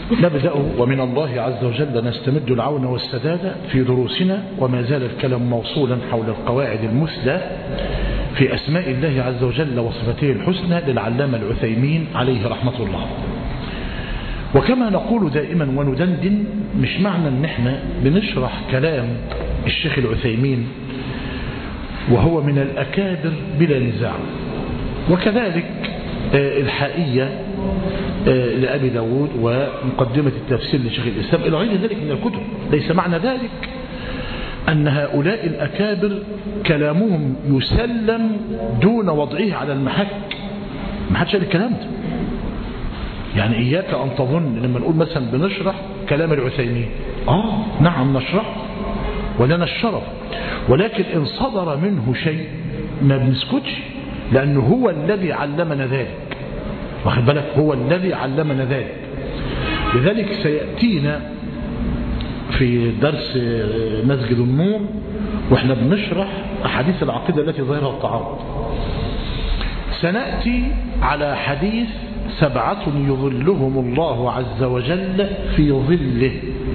نبدأ ومن الله عز وجل نستمد العون والسداد في دروسنا وما زال الكلام موصولا حول القواعد المثلى في أسماء الله عز وجل وصفاته الحسنى للعلامة العثيمين عليه رحمة الله وكما نقول دائما وندندن مش معنى ان احنا بنشرح كلام الشيخ العثيمين وهو من الأكابر بلا نزاع وكذلك الحائية لأبي داود ومقدمة التفسير لشيخ الإسلام إلى غير ذلك من الكتب ليس معنى ذلك أن هؤلاء الأكابر كلامهم يسلم دون وضعه على المحك ما حدش قال الكلام ده يعني إياك أن تظن لما نقول مثلا بنشرح كلام العثيمين آه نعم نشرح ولنا الشرف ولكن إن صدر منه شيء ما بنسكتش لأنه هو الذي علمنا ذلك واخد بالك هو الذي علمنا ذلك لذلك سيأتينا في درس مسجد النور واحنا بنشرح أحاديث العقيدة التي ظاهرها التعارض سنأتي على حديث سبعة يظلهم الله عز وجل في ظله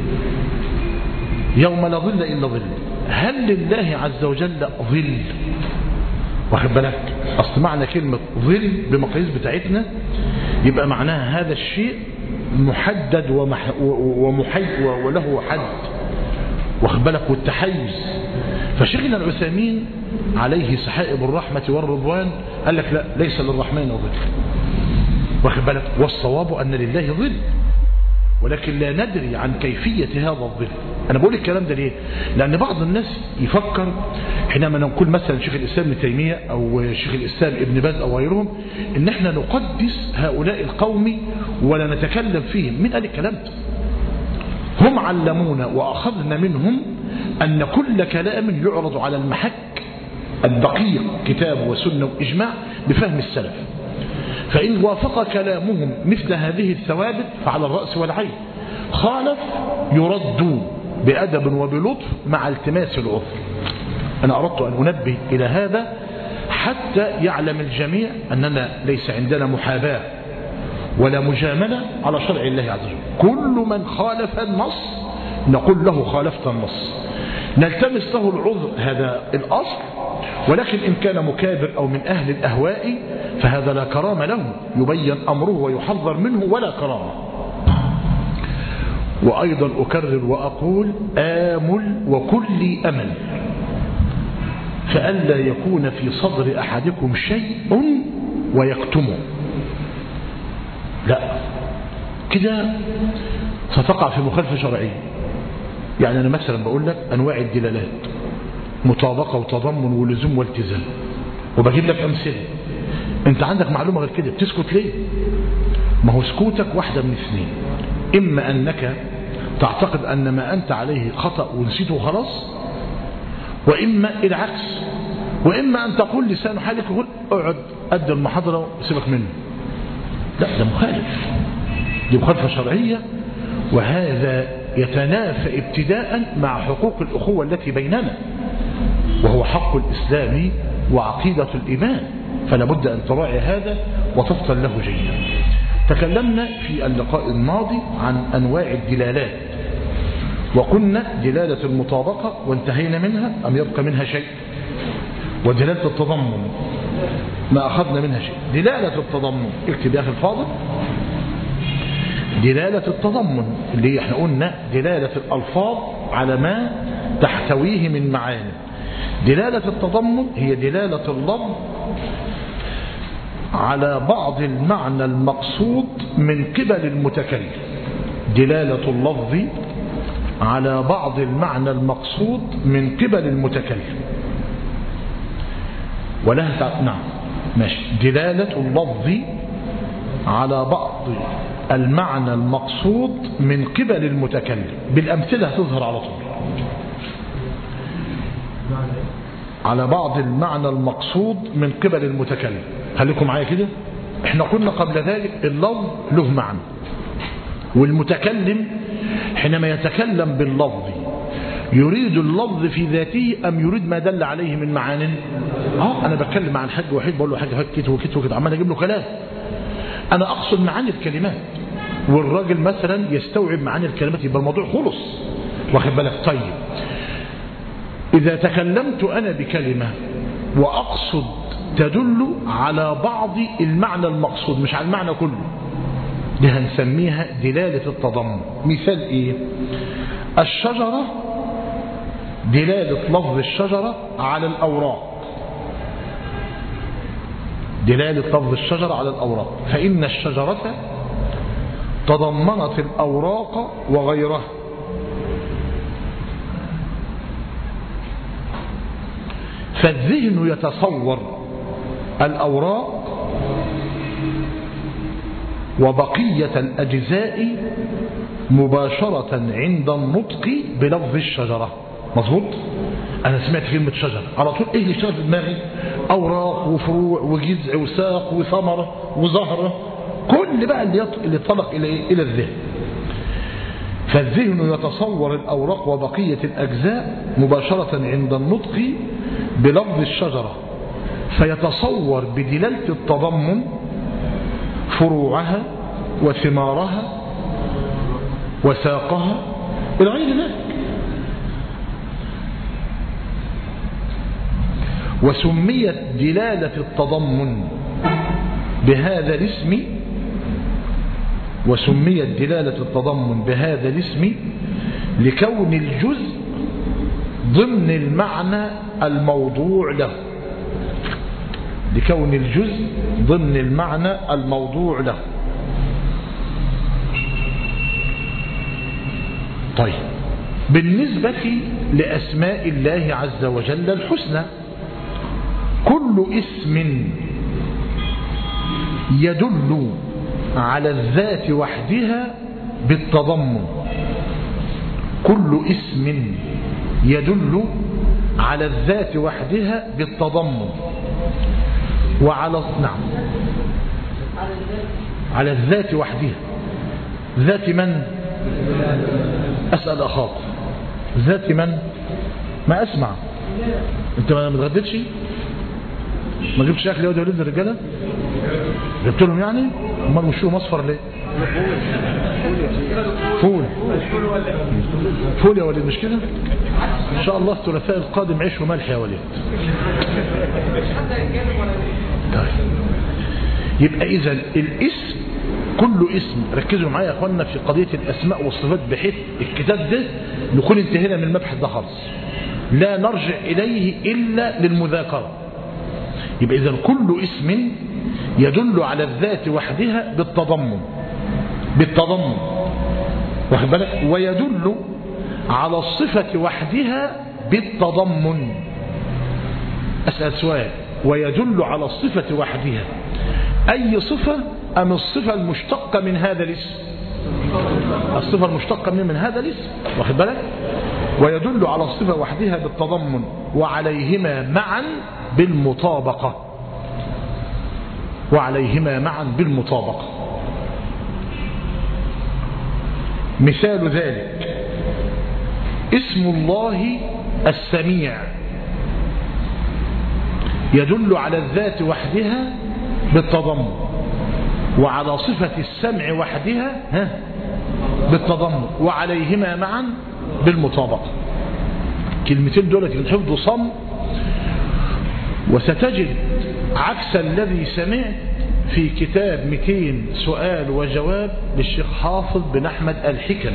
يوم لا ظل إلا ظل هل لله عز وجل ظل واخد بالك أصل معنى كلمة ظل بمقاييس بتاعتنا يبقى معناها هذا الشيء محدد ومح ومحي وله حد واخد بالك والتحيز فشيخنا العثيمين عليه سحائب الرحمة والرضوان قال لك لا ليس للرحمن ظل واخد بالك والصواب أن لله ظل ولكن لا ندري عن كيفية هذا الظل أنا بقول الكلام ده ليه لأن بعض الناس يفكر حينما نقول مثلا شيخ الإسلام ابن تيمية أو شيخ الإسلام ابن باز أو غيرهم إن احنا نقدس هؤلاء القوم ولا نتكلم فيهم من قال الكلام ده هم علمونا وأخذنا منهم أن كل كلام يعرض على المحك الدقيق كتاب وسنة وإجماع بفهم السلف فإن وافق كلامهم مثل هذه الثوابت فعلى الرأس والعين خالف يرد بأدب وبلطف مع التماس العذر أنا أردت أن أنبه إلى هذا حتى يعلم الجميع أننا ليس عندنا محاباة ولا مجاملة على شرع الله عز وجل كل من خالف النص نقول له خالفت النص نلتمس له العذر هذا الأصل ولكن إن كان مكابر أو من أهل الأهواء فهذا لا كرام له يبين أمره ويحذر منه ولا كرامة وأيضا أكرر وأقول آمل وكل أمل فألا يكون في صدر أحدكم شيء ويكتمه لا كده ستقع في مخالفة شرعية يعني أنا مثلا بقول لك أنواع الدلالات مطابقة وتضمن ولزوم والتزام وبجيب لك أمثلة أنت عندك معلومة غير كده بتسكت ليه ما هو سكوتك واحدة من اثنين إما أنك تعتقد أن ما أنت عليه خطأ ونسيته خلاص وإما العكس وإما أن تقول لسان حالك يقول اقعد قد المحاضرة وسيبك منه لا ده مخالف دي مخالفة شرعية وهذا يتنافى ابتداء مع حقوق الأخوة التي بيننا وهو حق الإسلام وعقيدة الإيمان فلا بد أن تراعي هذا وتفطن له جيدا تكلمنا في اللقاء الماضي عن أنواع الدلالات وقلنا دلالة المطابقة وانتهينا منها أم يبقى منها شيء ودلالة التضمن ما أخذنا منها شيء دلالة التضمن اكتب يا أخي الفاضل دلالة التضمن اللي احنا قلنا دلالة الألفاظ على ما تحتويه من معاني دلالة التضمن هي دلالة اللفظ على بعض المعنى المقصود من قبل المتكلم دلالة اللفظ على بعض المعنى المقصود من قبل المتكلم ولها تع... نعم ماشي دلالة اللفظ على بعض المعنى المقصود من قبل المتكلم بالأمثلة هتظهر على طول على بعض المعنى المقصود من قبل المتكلم خليكم معايا كده احنا قلنا قبل ذلك اللفظ له معنى والمتكلم حينما يتكلم باللفظ يريد اللفظ في ذاته أم يريد ما دل عليه من معان اه أنا بتكلم عن حاج وحيد بقول له حاج حاج كده وكده وكده عمال أجيب له كلام أنا أقصد معاني الكلمات والراجل مثلا يستوعب معاني الكلمات يبقى الموضوع خلص واخد بالك طيب إذا تكلمت أنا بكلمة وأقصد تدل على بعض المعنى المقصود مش على المعنى كله دي هنسميها دلالة التضمن مثال إيه الشجرة دلالة لفظ الشجرة على الأوراق دلالة لفظ الشجرة على الأوراق فإن الشجرة تضمنت الأوراق وغيرها فالذهن يتصور الأوراق وبقية الأجزاء مباشرة عند النطق بلفظ الشجرة مظبوط أنا سمعت كلمة شجر على طول إيه اللي شغل في دماغي أوراق وفروع وجذع وساق وثمرة وزهرة كل بقى اللي, يط... اللي طلق إلى إلى الذهن فالذهن يتصور الأوراق وبقية الأجزاء مباشرة عند النطق بلفظ الشجرة فيتصور بدلالة التضمن فروعها وثمارها وساقها إلى غير ذلك وسميت دلالة التضمن بهذا الاسم وسميت دلالة التضمن بهذا الاسم لكون الجزء ضمن المعنى الموضوع له لكون الجزء ضمن المعنى الموضوع له طيب بالنسبة لأسماء الله عز وجل الحسنى كل اسم يدل على الذات وحدها بالتضمن كل اسم يدل على الذات وحدها بالتضمن وعلى نعم على الذات وحدها ذات من أسأل أخاك ذات من ما أسمع أنت ما متغدتش ما جبتش أكل يا ولد الرجالة جبت لهم يعني امال وشهم اصفر ليه فول فول يا وليد مش كده ان شاء الله الثلاثاء القادم عيش وملح يا وليد طيب يبقى اذا الاسم كل اسم ركزوا معايا يا اخوانا في قضيه الاسماء والصفات بحيث الكتاب ده نكون انتهينا من المبحث ده خالص لا نرجع اليه الا للمذاكره يبقى اذا كل اسم يدل على الذات وحدها بالتضمن بالتضمن واخد بالك ويدل على الصفة وحدها بالتضمن أسأل سؤال ويدل على الصفة وحدها أي صفة أم الصفة المشتقة من هذا الاسم الصفة المشتقة من, من هذا الاسم واخد بالك ويدل على الصفة وحدها بالتضمن وعليهما معا بالمطابقة وعليهما معا بالمطابقة مثال ذلك اسم الله السميع يدل على الذات وحدها بالتضمن وعلى صفة السمع وحدها ها بالتضمن وعليهما معا بالمطابقة كلمتين دولة الحفظ صم وستجد عكس الذي سمعت في كتاب 200 سؤال وجواب للشيخ حافظ بن أحمد الحكم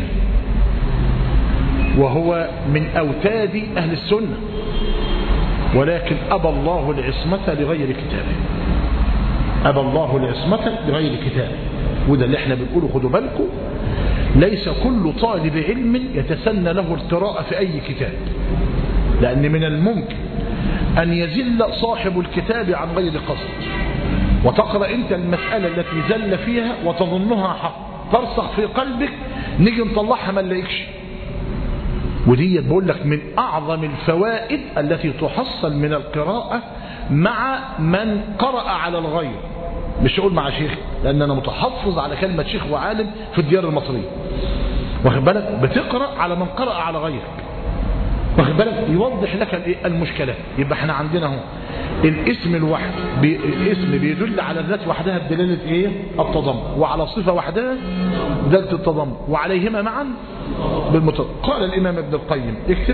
وهو من أوتاد أهل السنة ولكن أبى الله العصمة لغير كتابه أبى الله العصمة لغير كتابه وده اللي احنا بنقوله خدوا بالكم ليس كل طالب علم يتسنى له القراءة في أي كتاب لأن من الممكن أن يزل صاحب الكتاب عن غير قصد وتقرأ أنت المسألة التي زل فيها وتظنها حق ترسخ في قلبك نيجي نطلعها ما نلاقيكش ودي بقول لك من أعظم الفوائد التي تحصل من القراءة مع من قرأ على الغير مش أقول مع شيخ لأن أنا متحفظ على كلمة شيخ وعالم في الديار المصرية واخد بالك بتقرأ على من قرأ على غيرك واخد بالك يوضح لك المشكلة يبقى احنا عندنا اهو الاسم الواحد بي الاسم بيدل على الذات وحدها بدلالة ايه التضمن وعلى صفة وحدها دلالة التضمن وعليهما معا بالمتضمن قال الامام ابن القيم اكتب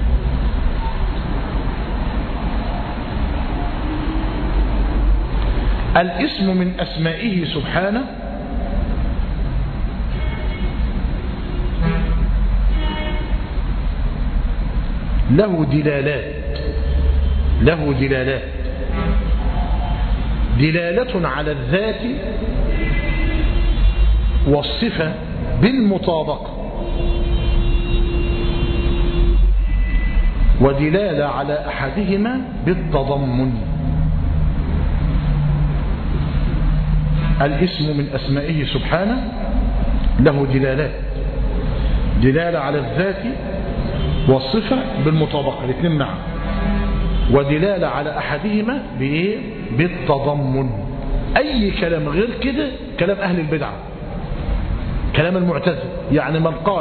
الاسم من اسمائه سبحانه له دلالات له دلالات دلالة على الذات والصفة بالمطابقة ودلالة على أحدهما بالتضمن الاسم من أسمائه سبحانه له دلالات دلالة على الذات والصفة بالمطابقة الاثنين معا ودلالة على أحدهما بإيه؟ بالتضمن أي كلام غير كده كلام أهل البدعة كلام المعتزل يعني من قال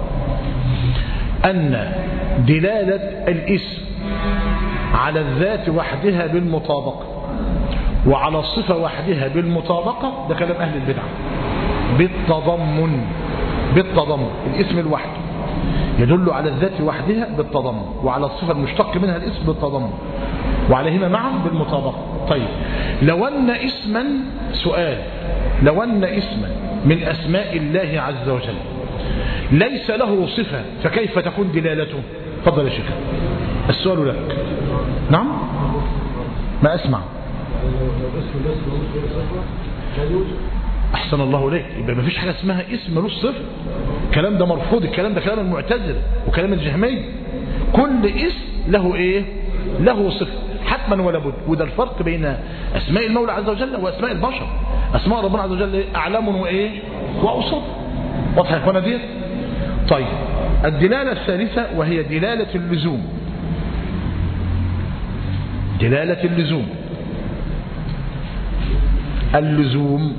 أن دلالة الاسم على الذات وحدها بالمطابقة وعلى الصفة وحدها بالمطابقة ده كلام أهل البدعة بالتضمن بالتضمن الاسم الواحد يدل على الذات وحدها بالتضمن وعلى الصفة المشتق منها الاسم بالتضمن وعليهما معا بالمطابقة طيب لو أن اسما سؤال لو أن اسما من أسماء الله عز وجل ليس له صفة فكيف تكون دلالته فضل يا شيخ السؤال لك نعم ما أسمع أحسن الله إليك يبقى ما فيش حاجة اسمها اسم له صفة الكلام ده مرفوض الكلام ده كلام المعتزل وكلام الجهمي كل اسم له إيه له صفة حتما ولا بد وده الفرق بين أسماء المولى عز وجل وأسماء البشر أسماء ربنا عز وجل أعلام وإيه وأوصاف واضحة يا اخوانا ديت طيب الدلالة الثالثة وهي دلالة اللزوم دلالة اللزوم اللزوم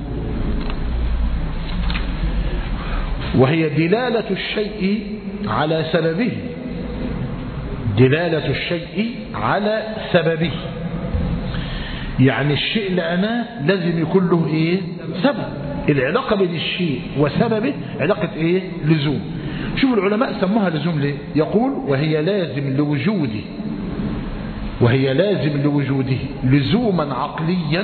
وهي دلالة الشيء على سببه دلالة الشيء على سببه يعني الشيء لأنا لازم يكون له إيه سبب العلاقة بين الشيء وسببه علاقة إيه لزوم شوف العلماء سموها لزوم ليه يقول وهي لازم لوجوده وهي لازم لوجوده لزوما عقليا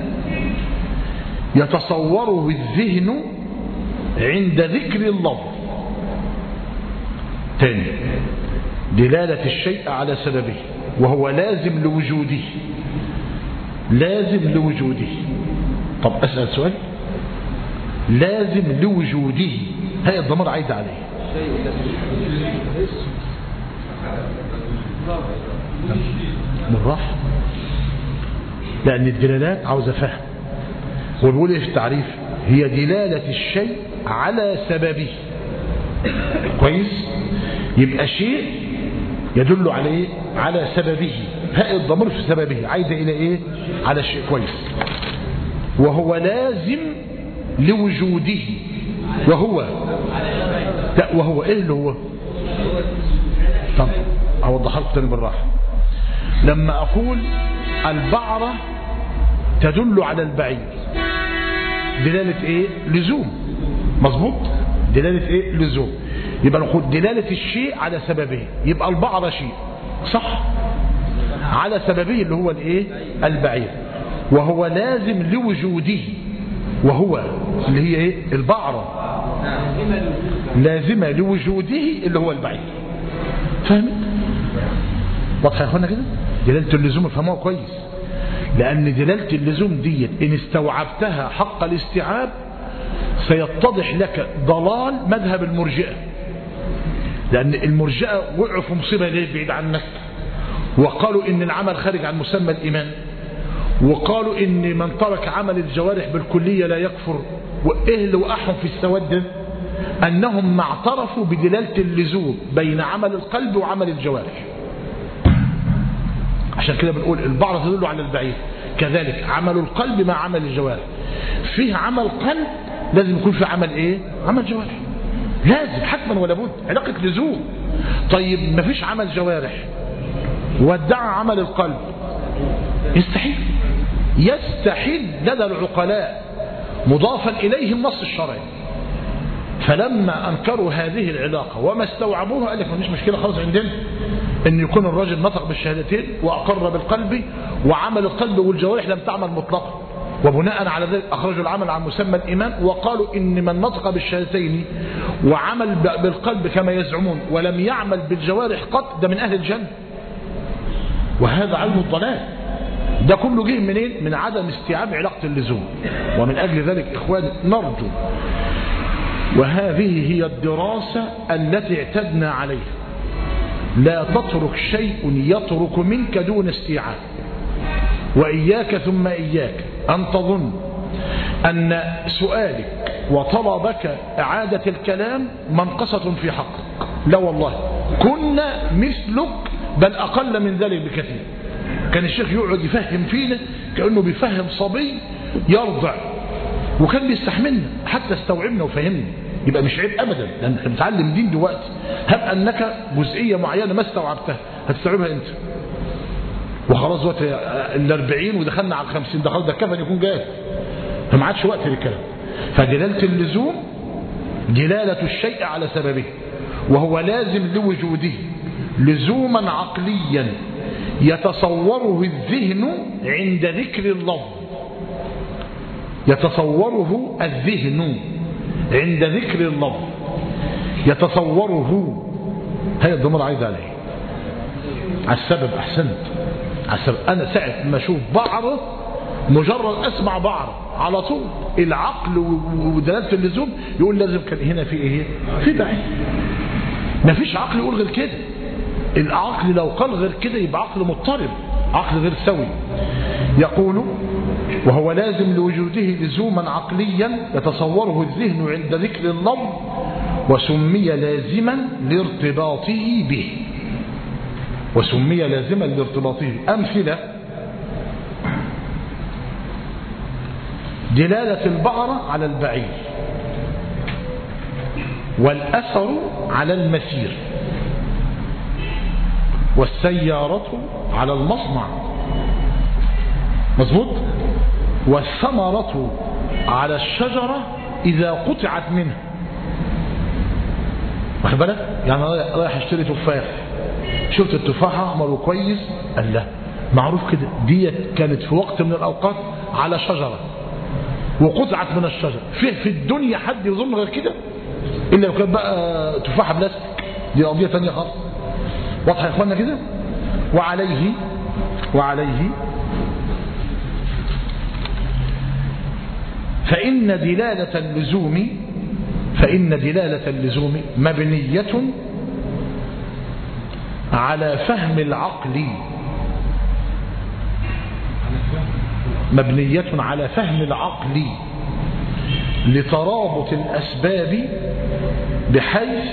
يتصوره الذهن عند ذكر اللفظ تاني دلالة الشيء على سببه وهو لازم لوجوده لازم لوجوده طب أسأل سؤال لازم لوجوده هاي الضمير عايد عليه بالراحة لأن الدلالات عاوزة فهم ونقول ايه في التعريف هي دلالة الشيء على سببه كويس يبقى شيء يدل عليه على سببه هاء الضمير في سببه عايدة إلى إيه على الشيء كويس وهو لازم لوجوده وهو لا وهو ايه اللي هو طب اوضح لكم تاني بالراحه لما اقول البعره تدل على البعير دلاله ايه لزوم مظبوط دلاله ايه لزوم يبقى نقول دلاله الشيء على سببه يبقى البعره شيء صح على سببه اللي هو الايه البعير وهو لازم لوجوده وهو اللي هي ايه البعرة لازمة لوجوده اللي هو البعير فاهمت واضحة يا اخوانا كده دلالة اللزوم افهموها كويس لان دلالة اللزوم ديت ان استوعبتها حق الاستيعاب سيتضح لك ضلال مذهب المرجئة لان المرجئة وقعوا في مصيبة ليه بعيد عنك وقالوا ان العمل خارج عن مسمى الايمان وقالوا ان من ترك عمل الجوارح بالكلية لا يكفر وايه اللي وقعهم في السواد ده انهم ما اعترفوا بدلالة اللزوم بين عمل القلب وعمل الجوارح عشان كده بنقول البعض تدل على البعيد كذلك عمل القلب مع عمل الجوارح فيه عمل قلب لازم يكون في عمل ايه عمل جوارح لازم حتما ولا بد علاقة لزوم طيب ما فيش عمل جوارح وادعى عمل القلب يستحيل يستحيل لدى العقلاء مضافا إليه النص الشرعي فلما أنكروا هذه العلاقة وما استوعبوها قال لك ما فيش مشكلة خالص عندنا أن يكون الرجل نطق بالشهادتين وأقر بالقلب وعمل القلب والجوارح لم تعمل مطلقا وبناء على ذلك أخرجوا العمل عن مسمى الإيمان وقالوا إن من نطق بالشهادتين وعمل بالقلب كما يزعمون ولم يعمل بالجوارح قط ده من أهل الجنة وهذا علم الضلال ده كله جه منين من عدم استيعاب علاقة اللزوم ومن أجل ذلك إخواني نرجو وهذه هي الدراسة التي اعتدنا عليها لا تترك شيء يترك منك دون استيعاب وإياك ثم إياك أن تظن أن سؤالك وطلبك إعادة الكلام منقصة في حقك لا والله كنا مثلك بل أقل من ذلك بكثير كان الشيخ يقعد يفهم فينا كأنه بيفهم صبي يرضع وكان بيستحملنا حتى استوعبنا وفهمنا يبقى مش عيب ابدا لان احنا بنتعلم دين دلوقتي هب انك جزئيه معينه ما استوعبتها هتستوعبها انت وخلاص دلوقتي ال 40 ودخلنا على ال 50 ده خلاص ده كفن يكون جاهز فما عادش وقت للكلام فدلاله اللزوم دلاله الشيء على سببه وهو لازم لوجوده لزوما عقليا يتصوره الذهن عند ذكر اللفظ يتصوره الذهن عند ذكر اللفظ يتصوره هي الضمير عايز عليه على السبب احسنت على السبب انا ساعه ما اشوف بعرة مجرد اسمع بعرة على طول العقل ودلاله اللزوم يقول لازم كان هنا في ايه في بعيد ما فيش عقل يقول غير كده العقل لو قال غير كده يبقى عقل مضطرب عقل غير سوي يقول وهو لازم لوجوده لزوما عقليا يتصوره الذهن عند ذكر اللفظ وسمي لازما لارتباطه به وسمي لازما لارتباطه أمثلة دلالة البعرة على البعير والأثر على المسير والسيارة على المصنع مظبوط والثمرة على الشجرة إذا قطعت منها واخد بالك يعني رايح اشتري تفاح شفت التفاح احمر وكويس قال لا معروف كده ديت كانت في وقت من الاوقات على شجره وقطعت من الشجره في في الدنيا حد يظن غير كده الا لو كان بقى تفاحه بلاستيك دي قضيه ثانيه خالص واضحه يا اخوانا كده وعليه وعليه فإن دلالة اللزوم فإن دلالة اللزوم مبنية على فهم العقل مبنية على فهم العقل لترابط الأسباب بحيث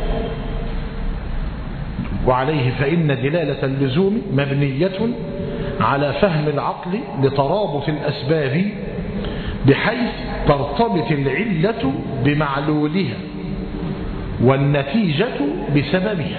وعليه فإن دلالة اللزوم مبنية على فهم العقل لترابط الأسباب بحيث ترتبط العلة بمعلولها والنتيجة بسببها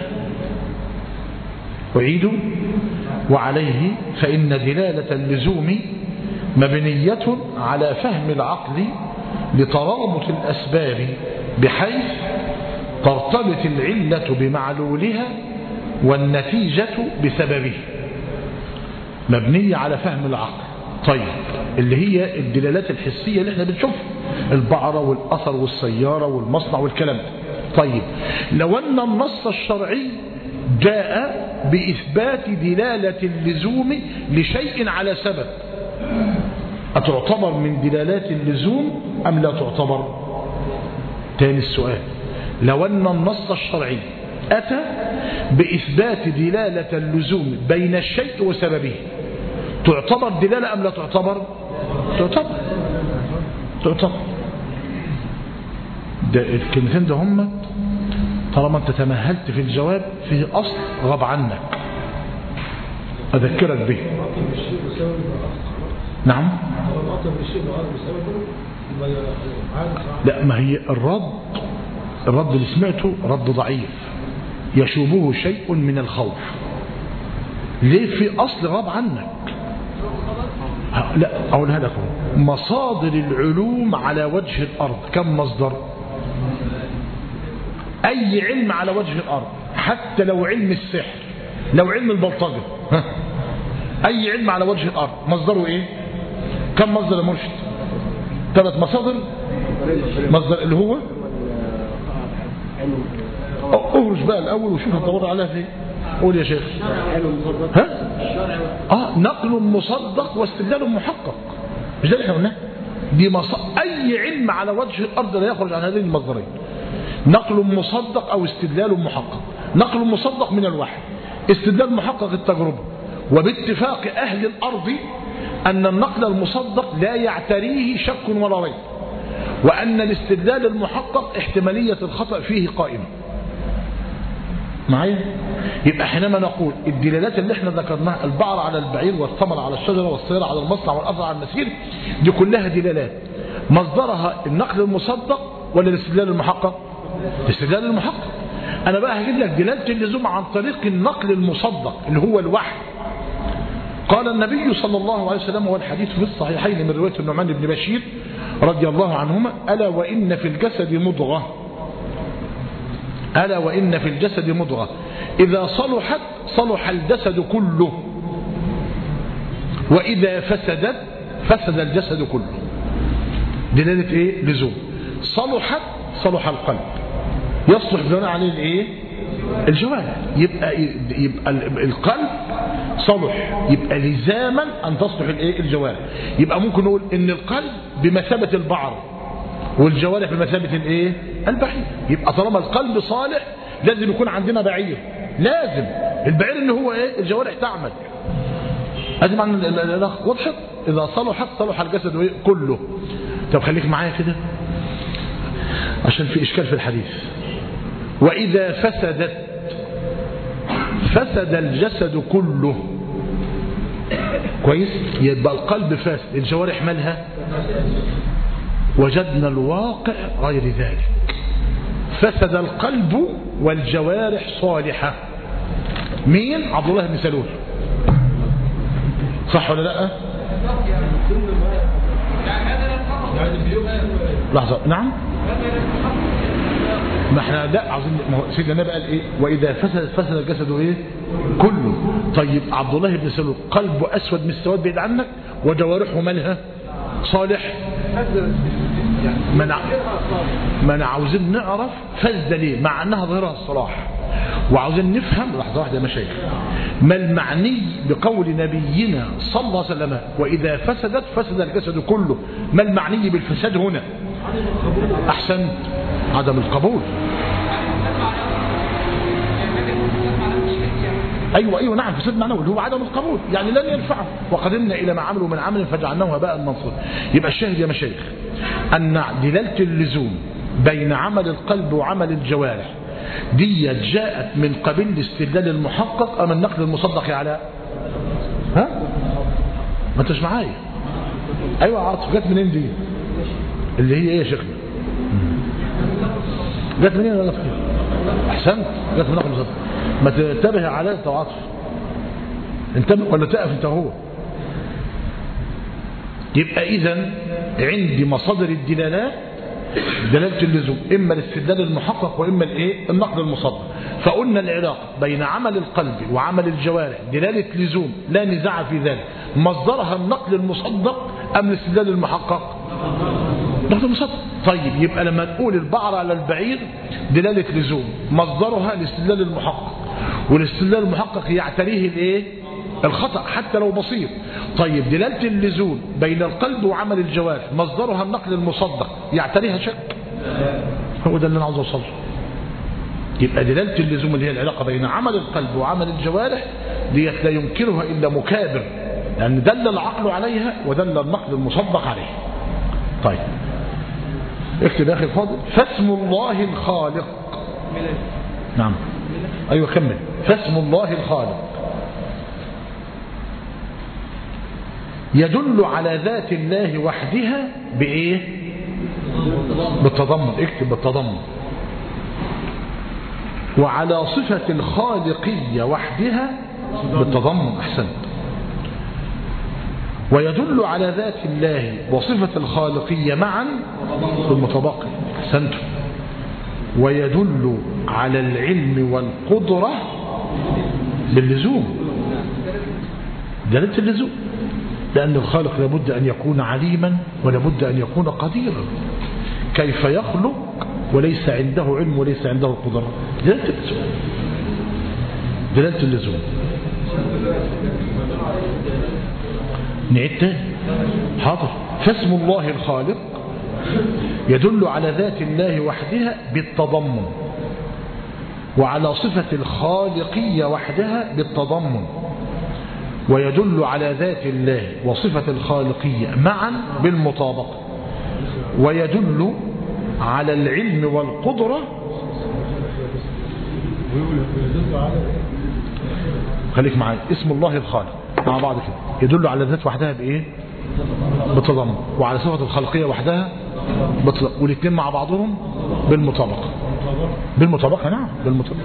أعيد وعليه فإن دلالة اللزوم مبنية على فهم العقل لترابط الأسباب بحيث ترتبط العلة بمعلولها والنتيجة بسببها مبنية على فهم العقل طيب اللي هي الدلالات الحسية اللي احنا بنشوفها البعرة والأثر والسيارة والمصنع والكلام ده طيب لو أن النص الشرعي جاء بإثبات دلالة اللزوم لشيء على سبب أتعتبر من دلالات اللزوم أم لا تعتبر تاني السؤال لو أن النص الشرعي أتى بإثبات دلالة اللزوم بين الشيء وسببه تعتبر دلالة أم لا تعتبر تعتبر تعتبر ده الكلمتين ده هم طالما انت تمهلت في الجواب فيه أصل غاب عنك أذكرك به نعم لا ما هي الرد الرد اللي سمعته رد ضعيف يشوبه شيء من الخوف ليه في أصل غاب عنك لا أقولها لكم مصادر العلوم على وجه الأرض كم مصدر أي علم على وجه الأرض حتى لو علم السحر لو علم البلطجة ها؟ أي علم على وجه الأرض مصدره إيه كم مصدر يا مرشد ثلاث مصادر مصدر اللي هو اهرش بقى الأول وشوف هتدور عليها فين قول يا شيخ ها اه نقل مصدق واستدلال محقق مش ده اللي احنا قلناه دي مص... اي علم على وجه الارض لا يخرج عن هذين المصدرين نقل مصدق او استدلال محقق نقل مصدق من الوحي استدلال محقق التجربه وباتفاق اهل الارض ان النقل المصدق لا يعتريه شك ولا ريب وان الاستدلال المحقق احتماليه الخطا فيه قائمه معايا يبقى حينما نقول الدلالات اللي احنا ذكرناها البعر على البعير والثمر على الشجرة والسيارة على المصنع والأثر على المسير دي كلها دلالات مصدرها النقل المصدق ولا الاستدلال المحقق الاستدلال المحقق انا بقى هجيب لك دلالة اللزوم عن طريق النقل المصدق اللي هو الوحي قال النبي صلى الله عليه وسلم والحديث في الصحيحين من رواية النعمان بن بشير رضي الله عنهما ألا وإن في الجسد مضغة ألا وإن في الجسد مضغة إذا صلحت صلح الجسد كله وإذا فسدت فسد الجسد كله دلالة إيه لزوم صلحت صلح القلب يصلح بناء عليه الإيه الجوارح يبقى يبقى القلب صلح يبقى لزاما أن تصلح الإيه الجوارح يبقى ممكن نقول إن القلب بمثابة البعر والجوارح بمثابة الايه البعير يبقى طالما القلب صالح لازم يكون عندنا بعير لازم البعير اللي هو ايه الجوارح تعمل ادي معنى الاخ وضحت اذا صلحت صلح الجسد ايه كله طب خليك معايا كده عشان في اشكال في الحديث واذا فسدت فسد الجسد كله كويس يبقى القلب فاسد الجوارح مالها وجدنا الواقع غير ذلك فسد القلب والجوارح صالحة مين عبد الله بن سلول صح ولا لا لحظة نعم ما احنا لا عاوزين سيدنا النبي قال ايه واذا فسد فسد الجسد ايه كله طيب عبد الله بن سلول قلبه اسود من السواد بعيد عنك وجوارحه مالها صالح ما انا ما انا عاوزين نعرف فسد ليه مع انها ظاهرها الصلاح وعاوزين نفهم لحظه واحده يا مشايخ ما المعني بقول نبينا صلى الله عليه وسلم واذا فسدت فسد الجسد كله ما المعني بالفساد هنا احسن عدم القبول أيوة أيوة نعم فساد معنوي اللي هو عدم القبول يعني لن ينفعه وقدمنا إلى ما عملوا من عمل فجعلناه هباء منصورا يبقى الشاهد يا مشايخ أن دلالة اللزوم بين عمل القلب وعمل الجوارح دي جاءت من قبيل الاستدلال المحقق أم النقل المصدق يا علاء ها ما انتش معايا ايوه عاطف جت منين دي اللي هي ايه يا شيخنا جت منين ولا فين احسنت جت من نقل المصدق ما تنتبه يا علاء انت وعاطف انتبه ولا تقف انت هو يبقى اذا عندي مصادر الدلالات دلالة اللزوم إما الاستدلال المحقق وإما الإيه؟ النقد المصدق فقلنا العلاقة بين عمل القلب وعمل الجوارح دلالة لزوم لا نزاع في ذلك مصدرها النقد المصدق أم الاستدلال المحقق نقد المصدق طيب يبقى لما نقول البعر على البعير دلالة لزوم مصدرها الاستدلال المحقق والاستدلال المحقق يعتريه الايه الخطأ حتى لو بسيط طيب دلالة اللزوم بين القلب وعمل الجوارح مصدرها النقل المصدق يعتريها شك هو ده اللي انا عاوز اوصله يبقى دلالة اللزوم اللي هي العلاقة بين عمل القلب وعمل الجوارح ديت لا ينكرها إلا مكابر لأن دل العقل عليها ودل النقل المصدق عليها طيب اكتب يا أخي الفاضل فاسم الله الخالق نعم أيوة كمل فاسم الله الخالق يدل على ذات الله وحدها بإيه بالتضمن اكتب بالتضمن وعلى صفة الخالقية وحدها بالتضمن أحسنت ويدل على ذات الله وصفة الخالقية معا بالمتبقي أحسنت ويدل على العلم والقدرة باللزوم دلالة اللزوم لأن الخالق لابد أن يكون عليما ولابد أن يكون قديرا كيف يخلق وليس عنده علم وليس عنده قدرة دلالة اللزوم دلالة اللزوم نعيد تاني حاضر فاسم الله الخالق يدل على ذات الله وحدها بالتضمن وعلى صفة الخالقية وحدها بالتضمن ويدل على ذات الله وصفة الخالقية معا بالمطابقة ويدل على العلم والقدرة خليك معايا اسم الله الخالق مع بعض كده يدل على الذات وحدها بإيه بالتضمن وعلى صفة الخلقية وحدها بالتضمن والاثنين مع بعضهم بالمطابقة بالمطابقة نعم بالمطابقة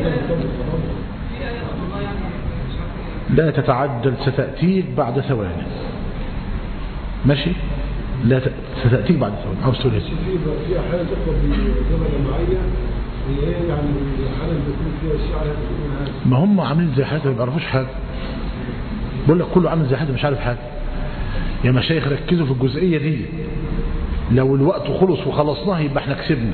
لا تتعجل ستأتيك بعد ثواني ماشي لا ت... ستأتيك بعد ثواني عاوز تقول ايه في في احيانا تخطب بجبل جماعيه هي ايه يعني احيانا بيكون فيها الشعر بيكون هذا ما هم عاملين زي حالتهم ما بيعرفوش حاجة بقول لك كله عامل زي حالته مش عارف حاجة يا مشايخ ركزوا في الجزئية دي لو الوقت خلص وخلصناه يبقى احنا كسبنا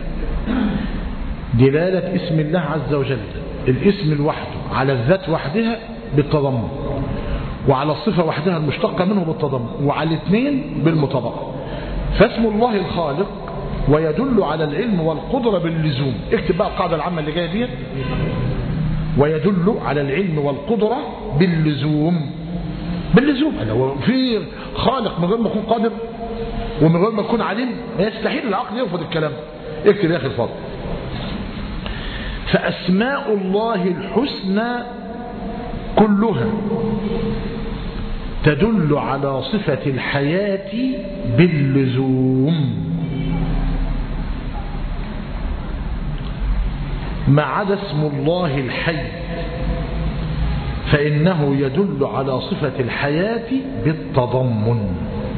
دلالة اسم الله عز وجل الاسم لوحده على الذات وحدها بالتضمن وعلى الصفة وحدها المشتقة منه بالتضمن وعلى الاثنين بالمطابقة فاسم الله الخالق ويدل على العلم والقدرة باللزوم اكتب بقى القاعدة العامة اللي جاية ديت ويدل على العلم والقدرة باللزوم باللزوم يعني هو في خالق من غير ما يكون قادر ومن غير ما يكون عليم يستحيل العقل يرفض الكلام اكتب يا اخي الفاضل فأسماء الله الحسنى كلها تدل على صفة الحياة باللزوم ما عدا اسم الله الحي فإنه يدل على صفة الحياة بالتضمن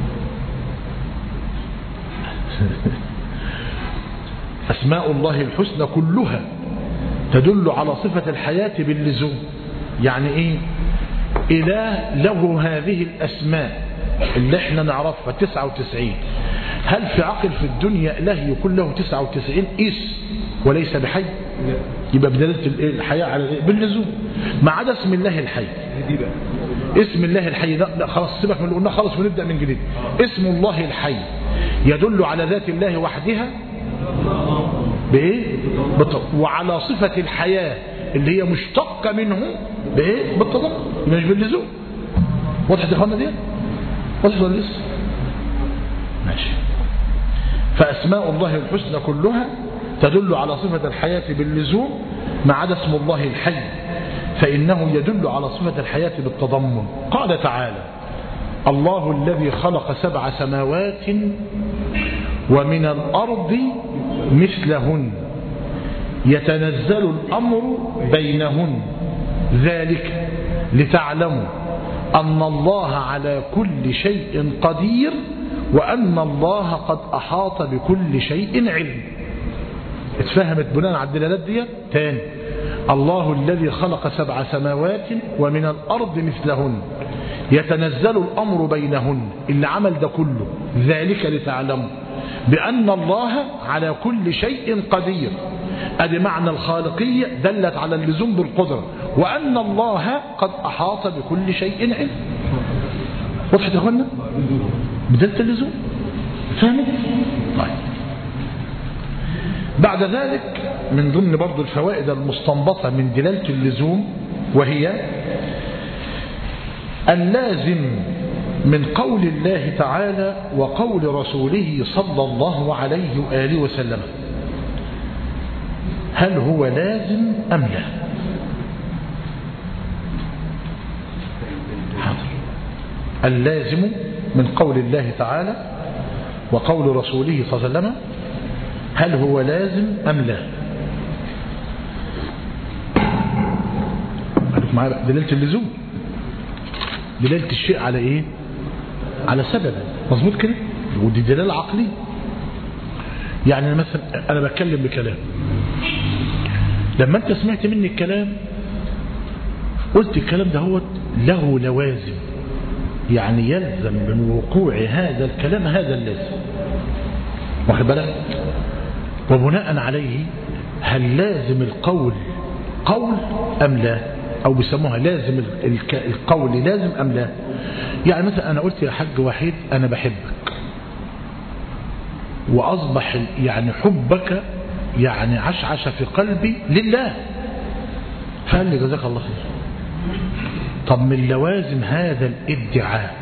أسماء الله الحسنى كلها تدل على صفة الحياة باللزوم يعني إيه إله له هذه الأسماء اللي احنا نعرفها 99 هل في عقل في الدنيا إله يكون له 99 اسم وليس بحي يبقى بدلالة الحياة على الإيه؟ باللزوم ما عدا اسم الله الحي دي بقى اسم الله الحي لا, لا خلاص سيبك من اللي قلنا خلاص ونبدأ من جديد اسم الله الحي يدل على ذات الله وحدها بإيه بالط- وعلى صفة الحياة اللي هي مشتقة منه بإيه بالتضمن مش باللزوم وضحت يا اخوانا دي وضحت ولا لسه ماشي فأسماء الله الحسنى كلها تدل على صفة الحياة باللزوم ما عدا اسم الله الحي فإنه يدل على صفة الحياة بالتضمن قال تعالى الله الذي خلق سبع سماوات ومن الأرض مثلهن يتنزل الأمر بينهن ذلك لتعلموا أن الله على كل شيء قدير وأن الله قد أحاط بكل شيء علم اتفهمت بناء على الدلالات دي تاني الله الذي خلق سبع سماوات ومن الأرض مثلهن يتنزل الأمر بينهن اللي عمل ده كله ذلك لتعلموا بأن الله على كل شيء قدير أدي معنى الخالقية دلت على اللزوم بالقدرة وأن الله قد أحاط بكل شيء علم وضحت يا أخوانا بدلت اللزوم فهمت طيب بعد ذلك من ضمن برضو الفوائد المستنبطة من دلالة اللزوم وهي اللازم من قول الله تعالى وقول رسوله صلى الله عليه وآله وسلم هل هو لازم أم لا حاضر اللازم من قول الله تعالى وقول رسوله صلى الله عليه وسلم هل هو لازم أم لا شوف معايا بقى دلالة اللزوم دلالة الشيء على ايه على سبب مظبوط كده ودي دلالة عقلية يعني أنا مثلا انا بتكلم بكلام لما انت سمعت مني الكلام قلت الكلام ده هو له لوازم يعني يلزم من وقوع هذا الكلام هذا اللازم واخد بالك وبناء عليه هل لازم القول قول أم لا أو بيسموها لازم القول لازم أم لا يعني مثلا أنا قلت يا حاج وحيد أنا بحبك وأصبح يعني حبك يعني عشعش في قلبي لله فقال لي جزاك الله خير طب من لوازم هذا الادعاء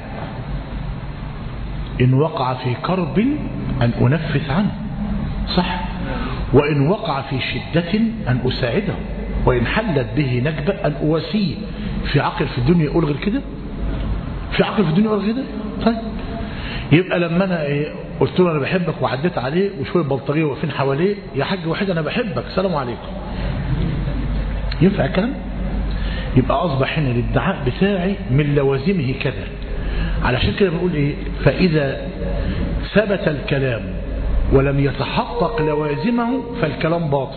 إن وقع في كرب أن أنفس عنه صح وإن وقع في شدة أن أساعده وإن حلت به نكبة أن أواسيه في عقل في الدنيا يقول غير كده في عقل في الدنيا يقول غير كده طيب يبقى لما أنا إيه قلت له أنا بحبك وعديت عليه وشوية بلطجية واقفين حواليه يا حاج وحيد أنا بحبك سلام عليكم ينفع الكلام يبقى أصبح هنا الادعاء بتاعي من لوازمه كذا علشان كده بنقول إيه فإذا ثبت الكلام ولم يتحقق لوازمه فالكلام باطل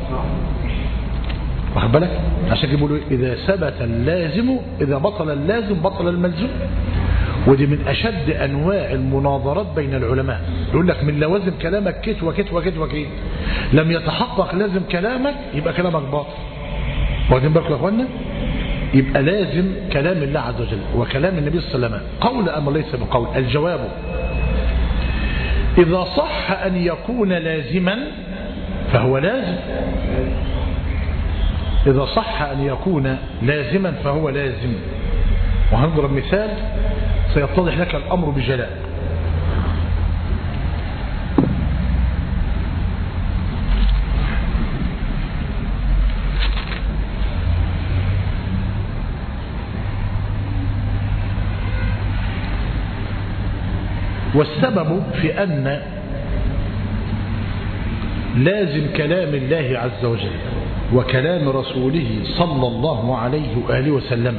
واخد بالك عشان كده بيقولوا إذا ثبت اللازم إذا بطل اللازم بطل الملزوم ودي من أشد أنواع المناظرات بين العلماء يقول لك من لوازم كلامك كت وكت وكت وكت لم يتحقق لازم كلامك يبقى كلامك باطل واخدين بالكم يا اخوانا يبقى لازم كلام الله عز وجل وكلام النبي صلى الله عليه وسلم قول أم ليس بقول الجواب إذا صح أن يكون لازما فهو لازم إذا صح أن يكون لازما فهو لازم وهنضرب مثال سيتضح لك الأمر بجلاء والسبب في أن لازم كلام الله عز وجل وكلام رسوله صلى الله عليه وآله وسلم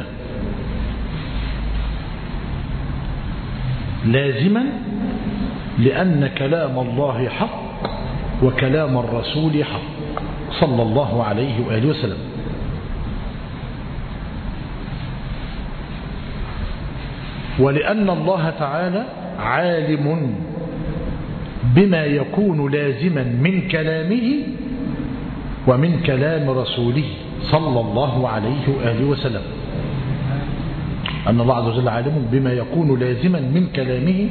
لازما لأن كلام الله حق وكلام الرسول حق صلى الله عليه وآله وسلم ولأن الله تعالى عالم بما يكون لازما من كلامه ومن كلام رسوله صلى الله عليه وآله وسلم أن الله عز وجل عالم بما يكون لازما من كلامه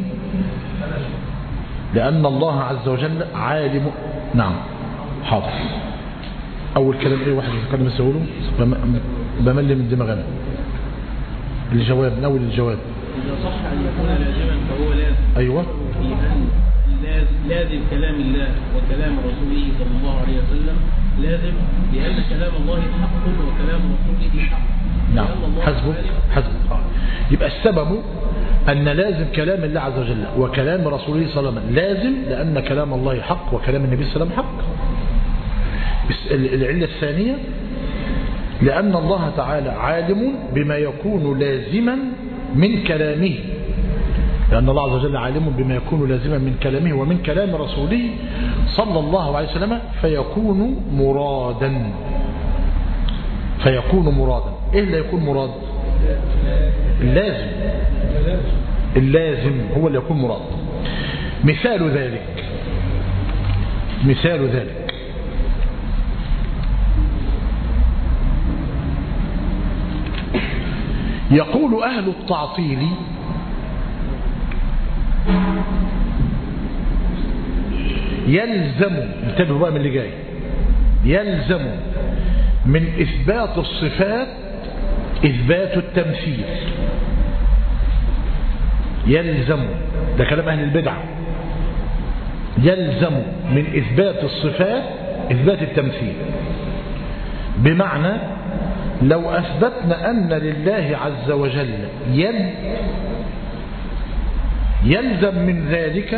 لأن الله عز وجل عالم نعم حاضر أول كلام إيه واحد كان مسؤوله بمل من دماغنا الجواب من أول الجواب إذا صح أن يكون لازما فهو لازم أيوة في أن لاز- لازم كلام الله وكلام رسوله صلى الله عليه وسلم لازم لأن كلام الله حق وكلام رسوله حق نعم لأن الله حسبه عالم- حسبه آه. يبقى السبب أن لازم كلام الله عز وجل وكلام رسوله صلى الله عليه وسلم لازم لأن كلام الله حق وكلام النبي صلى الله عليه وسلم حق بس ال- العلة الثانية لأن الله تعالى عالم بما يكون لازما من كلامه لأن الله عز وجل عالم بما يكون لازما من كلامه ومن كلام رسوله صلى الله عليه وسلم فيكون مرادا فيكون مرادا ايه اللي يكون مراد اللازم اللازم هو اللي يكون مراد مثال ذلك مثال ذلك يقول أهل التعطيل يلزم انتبهوا بقى من اللي جاي يلزم من إثبات الصفات إثبات التمثيل يلزم ده كلام أهل البدع يلزم من إثبات الصفات إثبات التمثيل بمعنى لو أثبتنا أن لله عز وجل يد يلزم من ذلك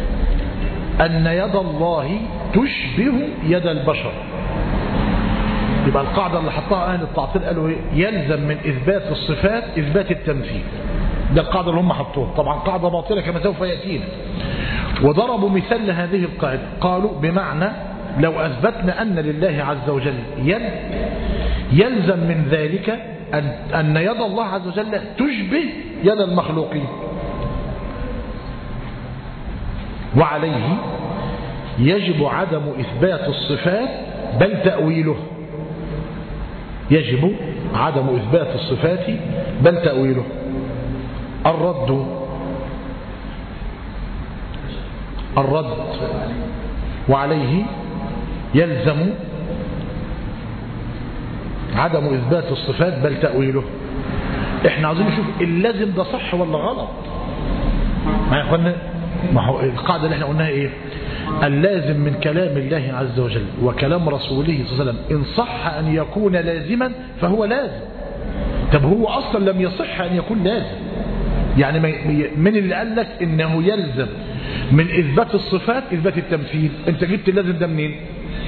أن يد الله تشبه يد البشر يبقى القاعدة اللي حطها أهل التعطيل قالوا إيه؟ يلزم من إثبات الصفات إثبات التمثيل ده القاعدة اللي هم حطوها طبعا قاعدة باطلة كما سوف يأتينا وضربوا مثال لهذه القاعدة قالوا بمعنى لو أثبتنا أن لله عز وجل يد يلزم من ذلك أن, أن يد الله عز وجل تشبه يد المخلوقين وعليه يجب عدم إثبات الصفات بل تأويله يجب عدم إثبات الصفات بل تأويله الرد الرد وعليه يلزم عدم إثبات الصفات بل تأويله احنا عاوزين نشوف اللازم ده صح ولا غلط ما يا اخوانا ما هو القاعدة اللي احنا قلناها ايه اللازم من كلام الله عز وجل وكلام رسوله صلى الله عليه وسلم إن صح أن يكون لازما فهو لازم طب هو أصلا لم يصح أن يكون لازم يعني من اللي قال لك إنه يلزم من إثبات الصفات إثبات التمثيل أنت جبت اللازم ده منين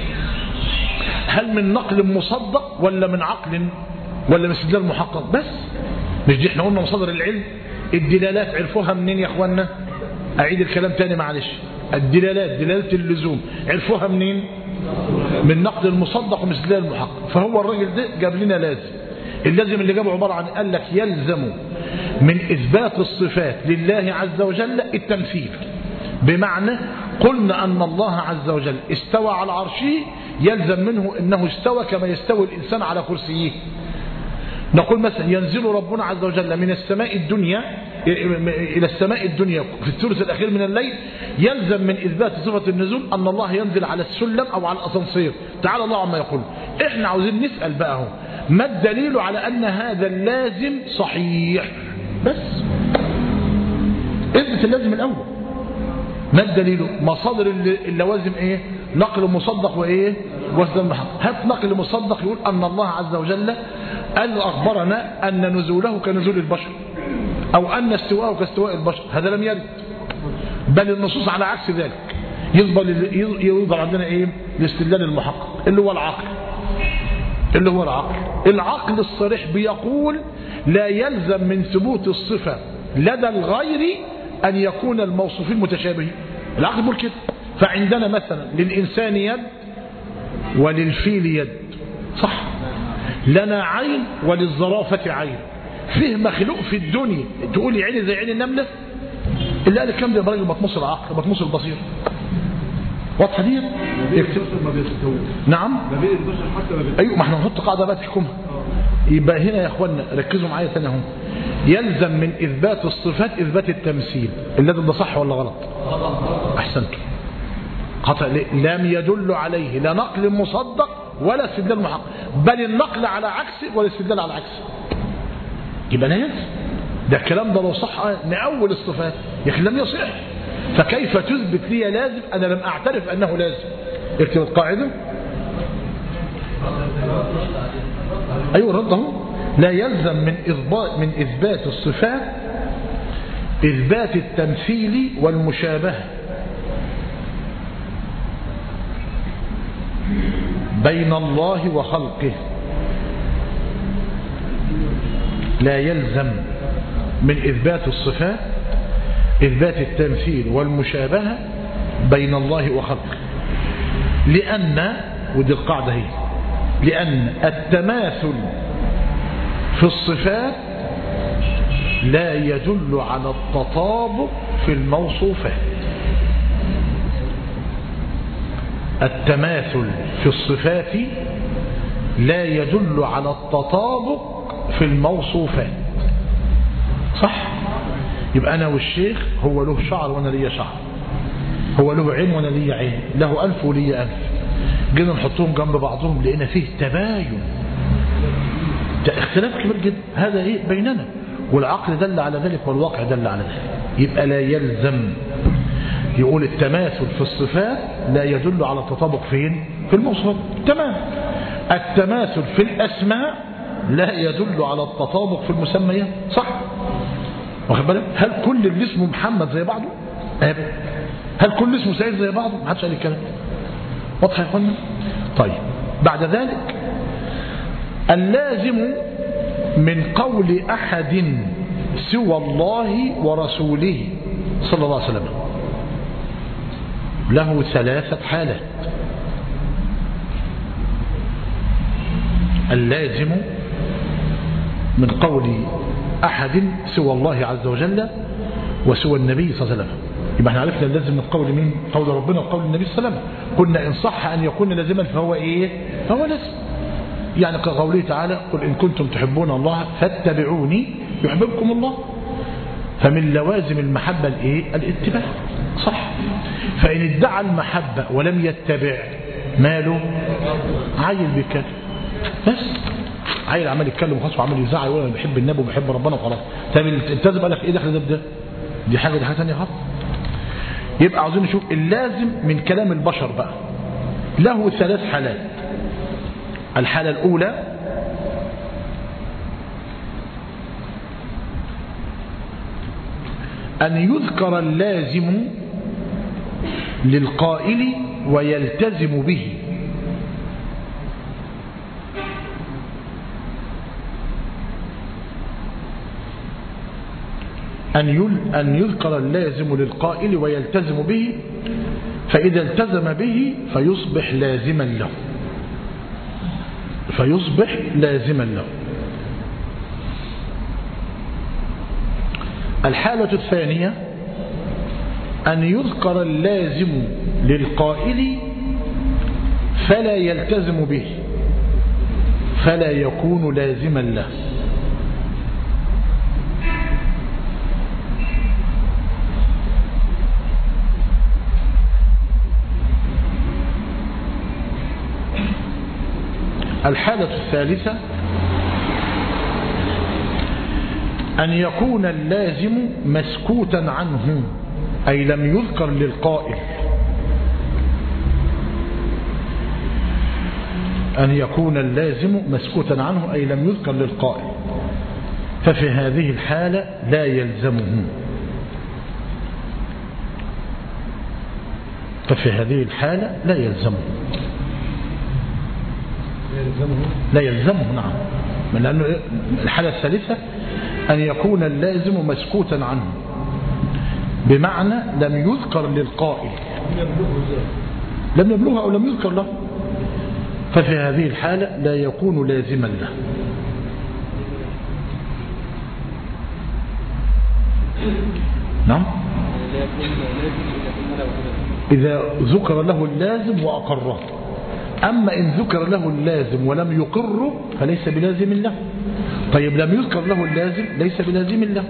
هل من نقل مصدق ولا من عقل ولا من استدلال محقق بس مش دي احنا قلنا مصادر العلم الدلالات عرفوها منين يا اخوانا اعيد الكلام تاني معلش الدلالات دلالة اللزوم عرفوها منين من نقل المصدق ومن استدلال المحقق فهو الراجل ده جاب لنا لازم اللازم اللي جابه عبارة عن قال لك يلزم من إثبات الصفات لله عز وجل التمثيل بمعنى قلنا أن الله عز وجل استوى على عرشه يلزم منه أنه استوى كما يستوي الإنسان على كرسيه نقول مثلا ينزل ربنا عز وجل من السماء الدنيا إلى السماء الدنيا في الثلث الأخير من الليل يلزم من إثبات صفة النزول أن الله ينزل على السلم أو على الأسانسير تعالى الله عما يقول إحنا عاوزين نسأل بقى هو ما الدليل على أن هذا اللازم صحيح بس اثبت اللازم الأول ما الدليل مصادر اللوازم ايه نقل مصدق وايه وزن محقق هات نقل مصدق يقول ان الله عز وجل قال اخبرنا ان نزوله كنزول البشر او ان استواءه كاستواء البشر هذا لم يرد بل النصوص على عكس ذلك يفضل يفضل عندنا ايه الاستدلال المحقق اللي هو العقل اللي هو العقل العقل الصريح بيقول لا يلزم من ثبوت الصفة لدى الغير أن يكون الموصوفين متشابهين العقل بيقول كده فعندنا مثلا للإنسان يد وللفيل يد صح لنا عين وللزرافة عين فيه مخلوق في الدنيا تقول عيني زي عين النملة اللي قال الكلام ده يا راجل مطموس العقل مطموس البصير واضحه دي ما بيستوي نعم ما بين البشر حتى ما بين ايوه ما احنا نحط قاعده بقى تحكمها يبقى هنا يا اخوانا ركزوا معايا ثاني اهو يلزم من اثبات الصفات اثبات التمثيل اللازم ده صح ولا غلط احسنتم خطا ليه؟ لم يدل عليه لا نقل مصدق ولا استدلال محقق بل النقل على عكسه والاستدلال على عكسه يبقى لا يلزم ده الكلام ده لو صح نأول الصفات يا اخي لم يصح فكيف تثبت لي لازم انا لم اعترف انه لازم اكتب القاعده ايوه الرد اهو لا يلزم من اثبات من اثبات الصفات اثبات التمثيل والمشابهه بين الله وخلقه لا يلزم من إثبات الصفات إثبات التمثيل والمشابهة بين الله وخلقه لأن ودي القاعدة هي لأن التماثل في الصفات لا يدل على التطابق في الموصوفات التماثل في الصفات لا يدل على التطابق في الموصوفات صح يبقى أنا والشيخ هو له شعر وأنا ليا شعر هو له عين وأنا ليا عين له أنف وليا أنف جينا نحطهم جنب بعضهم لقينا فيه تباين ده اختلاف كبير جدا هذا ايه بيننا والعقل دل على ذلك والواقع دل على ذلك يبقى لا يلزم يقول التماثل في الصفات لا يدل على التطابق فين في الموصوفات تمام التماثل في الأسماء لا يدل على التطابق في المسميات صح واخد بالك هل كل اللي اسمه محمد زي بعضه ابدا هل كل اسمه سعيد زي بعضه ما حدش قال الكلام واضح يا اخوانا طيب بعد ذلك اللازم من قول أحد سوى الله ورسوله صلى الله عليه وسلم له ثلاثة حالات اللازم من قول أحد سوى الله عز وجل وسوى النبي صلى الله عليه وسلم يبقى احنا عرفنا اللازم من قول مين قول ربنا وقول النبي صلى الله عليه وسلم قلنا إن صح أن يكون لازما فهو إيه فهو لازم يعني كقوله تعالى قل إن كنتم تحبون الله فاتبعوني يحببكم الله فمن لوازم المحبة الإيه الاتباع صح فإن ادعى المحبة ولم يتبع ماله عيل بيتكلم بس عيل عمال يتكلم وخلاص وعمال يزعل يقول انا بحب النبي وبحب ربنا وخلاص طب التزم قال لك ايه دخل ده بده دي حاجه دي حاجه ثانيه خالص يبقى عاوزين نشوف اللازم من كلام البشر بقى له ثلاث حالات الحالة الأولى أن يذكر اللازم للقائل ويلتزم به أن أن يذكر اللازم للقائل ويلتزم به فإذا التزم به فيصبح لازما له فيصبح لازما له الحالة الثانية أن يذكر اللازم للقائل فلا يلتزم به فلا يكون لازما له الحالة الثالثة أن يكون اللازم مسكوتا عنه أي لم يذكر للقائل أن يكون اللازم مسكوتا عنه أي لم يذكر للقائل ففي هذه الحالة لا يلزمه ففي هذه الحالة لا يلزمه لا يلزمه نعم من لأنه الحالة الثالثة أن يكون اللازم مسكوتا عنه بمعنى لم يذكر للقائل لم يبلغه أو لم يذكر له ففي هذه الحالة لا يكون لازما له نعم إذا ذكر له اللازم وأقره أما إن ذكر له اللازم ولم يقره فليس بلازم له طيب لم يذكر له اللازم ليس بلازم له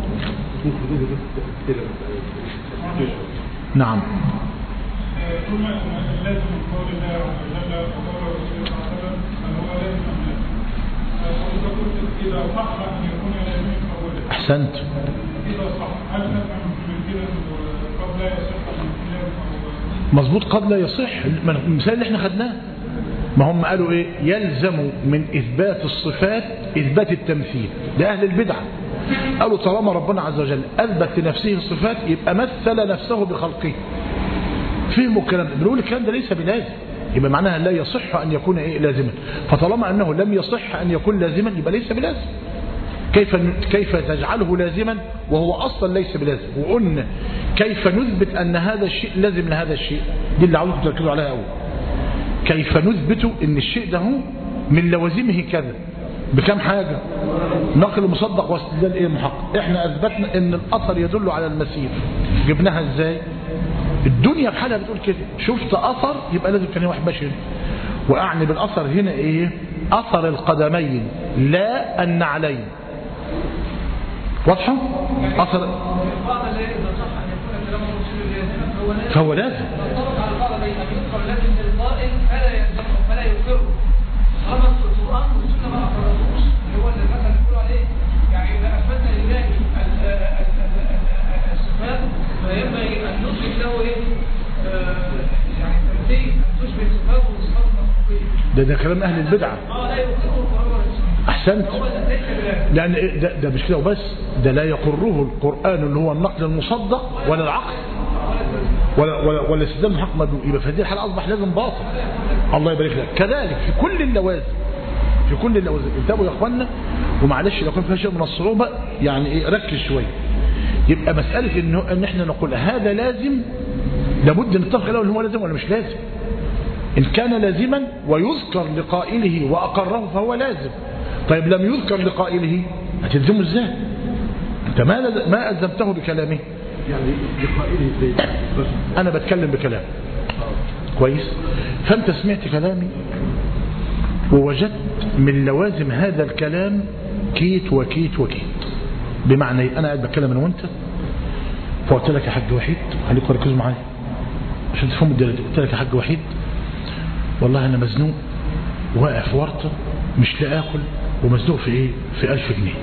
نعم ثم لازم قول الله جل وعلا رسول الله صلى الله عليه وسلم أن هو لازم أم لا وإذا قلت إذا صح أن يكون لازم فهو لازم أحسنت إذا صح هل نفهم من كده قد لا يصح أن يكون لازم أو مظبوط قد لا يصح المثال اللي احنا خدناه ما هم قالوا ايه يلزم من اثبات الصفات اثبات التمثيل لاهل البدعه قالوا طالما ربنا عز وجل اثبت لنفسه الصفات يبقى مثل نفسه بخلقه فهموا الكلام ده بنقول الكلام ده ليس بلازم يبقى معناها لا يصح ان يكون ايه لازما فطالما انه لم يصح ان يكون لازما يبقى ليس بلازم كيف كيف تجعله لازما وهو اصلا ليس بلازم وقلنا كيف نثبت ان هذا الشيء لازم لهذا الشيء دي اللي عاوزكم تركزوا عليها قوي كيف نثبت ان الشيء ده هو من لوازمه كذا بكم حاجة نقل مصدق واستدلال ايه محقق احنا اثبتنا ان الاثر يدل على المسير جبناها ازاي الدنيا بحالها بتقول كده شفت اثر يبقى لازم كان واحد بشري واعني بالاثر هنا ايه اثر القدمين لا النعلين واضحه اثر فهو لازم ده ده كلام اهل البدعه احسنت لان إيه ده, ده مش كده وبس ده لا يقره القران اللي هو النقل المصدق ولا العقل ولا ولا ولا استدلال محمد يبقى في هذه الحاله اصبح لازم باطل الله يبارك لك كذلك في كل اللوازم في كل اللي انتبهوا يا اخوانا ومعلش لو كان فيها شيء من الصعوبة يعني ايه ركز شوية يبقى مسألة انه ان احنا نقول هذا لازم لابد نتفق له ان هو لازم ولا مش لازم ان كان لازما ويذكر لقائله واقره فهو لازم طيب لم يذكر لقائله هتلزمه ازاي انت ما ما الزمته بكلامه يعني لقائله ازاي بس انا بتكلم بكلام كويس فانت سمعت كلامي ووجدت من لوازم هذا الكلام كيت وكيت وكيت بمعنى إيه؟ انا قاعد بتكلم انا وانت فقلت لك يا حاج وحيد خليكم ركزوا معايا عشان تفهموا الدرجه قلت لك يا حاج وحيد والله انا مزنوق واقع في ورطه مش لاقي اكل ومزنوق في ايه في 1000 جنيه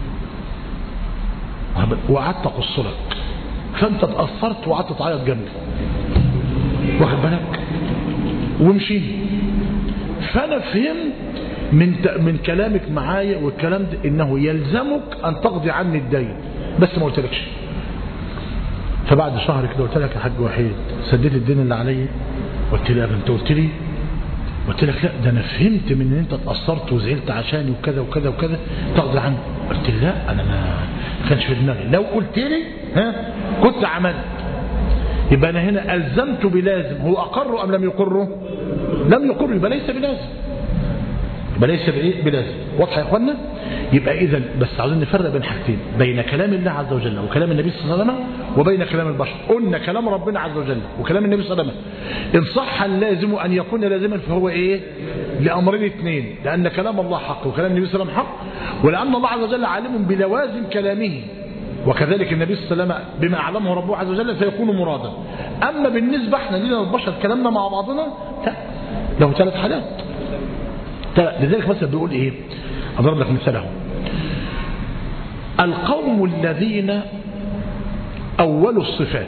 وقعدت اقص لك فانت اتاثرت وقعدت تعيط جنبي واخد بالك ومشينا فانا فهمت من ت- من كلامك معايا والكلام ده انه يلزمك ان تقضي عني الدين بس ما قلتلكش فبعد شهر كده قلت لك يا حاج وحيد سديت الدين اللي عليا قلت لي يا ابني انت قلت لي قلت لك لا ده انا فهمت من ان انت اتاثرت وزعلت عشاني وكذا وكذا وكذا تقضي عني قلت لي لا انا ما كانش في دماغي لو قلت لي ها كنت عملت يبقى انا هنا الزمت بلازم هو اقر ام لم يقره لم يقر يبقى ليس بلازم يبقى ليس بايه بلازم واضحه يا اخوانا يبقى اذا بس عاوزين نفرق بين حاجتين بين كلام الله عز وجل وكلام النبي صلى الله عليه وسلم وبين كلام البشر قلنا كلام ربنا عز وجل وكلام النبي صلى الله عليه وسلم ان صح اللازم ان يكون لازما فهو ايه لامرين اثنين لان كلام الله حق وكلام النبي صلى الله عليه وسلم حق ولان الله عز وجل عالم بلوازم كلامه وكذلك النبي صلى الله عليه وسلم بما أعلمه ربه عز وجل فيكون مرادا أما بالنسبة احنا لنا البشر كلامنا مع بعضنا لا له ثلاث حالات ثلاث. لذلك مثلا بيقول ايه اضرب لك مثاله القوم الذين اولوا الصفات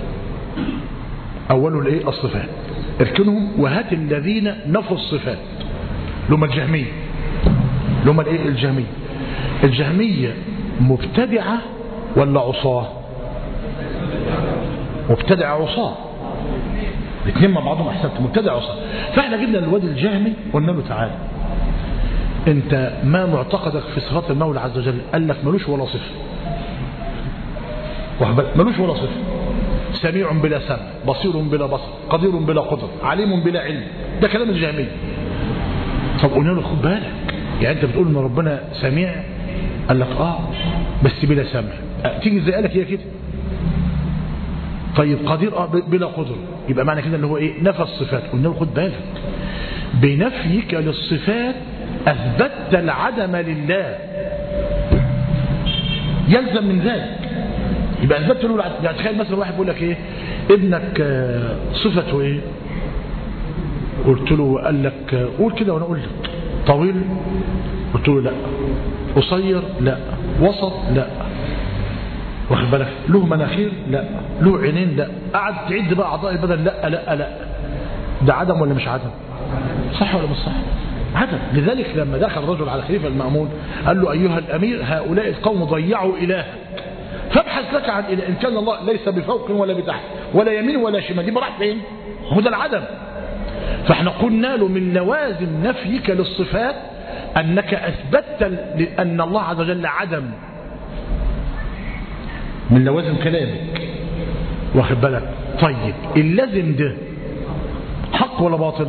اولوا الايه الصفات اركنهم وهات الذين نفوا الصفات لهم الجهميه لهم الايه الجهميه الجهميه مبتدعه ولا عصاه مبتدع عصاه الاثنين مع بعضهم احسنت مبتدع عصاه فاحنا جبنا الواد الجهمي قلنا له تعالى انت ما معتقدك في صفات المولى عز وجل قال لك ملوش ولا صفه واخد بالك؟ ملوش ولا صفه سميع بلا سمع بصير بلا بصر قدير بلا قدر عليم بلا علم ده كلام الجهميه طب قلنا له خد بالك يعني انت بتقول ان ربنا سميع قال لك اه بس بلا سمع أه تيجي ازاي قالك هي كده طيب قدير اه ب- بلا قدر يبقى معنى كده اللي هو ايه نفى الصفات قلنا له خد بالك بنفيك للصفات اثبتت العدم لله يلزم من ذلك يبقى اثبتت له العدم يعني تخيل مثلا واحد بيقول لك ايه ابنك آه، صفته ايه قلت له قال لك آه، قول كده وانا اقول لك طويل قلت له لا قصير لا وسط لا واخد بالك له مناخير لا له عينين لا قعد تعد بقى اعضاء البدن لا لا لا ده عدم ولا مش عدم صح ولا مش صح عدم لذلك لما دخل رجل على خليفه المأمون قال له ايها الامير هؤلاء القوم ضيعوا الهك فابحث لك عن إله ان كان الله ليس بفوق ولا بتحت ولا يمين ولا شمال دي راح فين هو ده العدم فاحنا قلنا له من لوازم نفيك للصفات انك اثبتت ان الله عز وجل عدم من لوازم كلامك واخد بالك طيب اللازم ده حق ولا باطل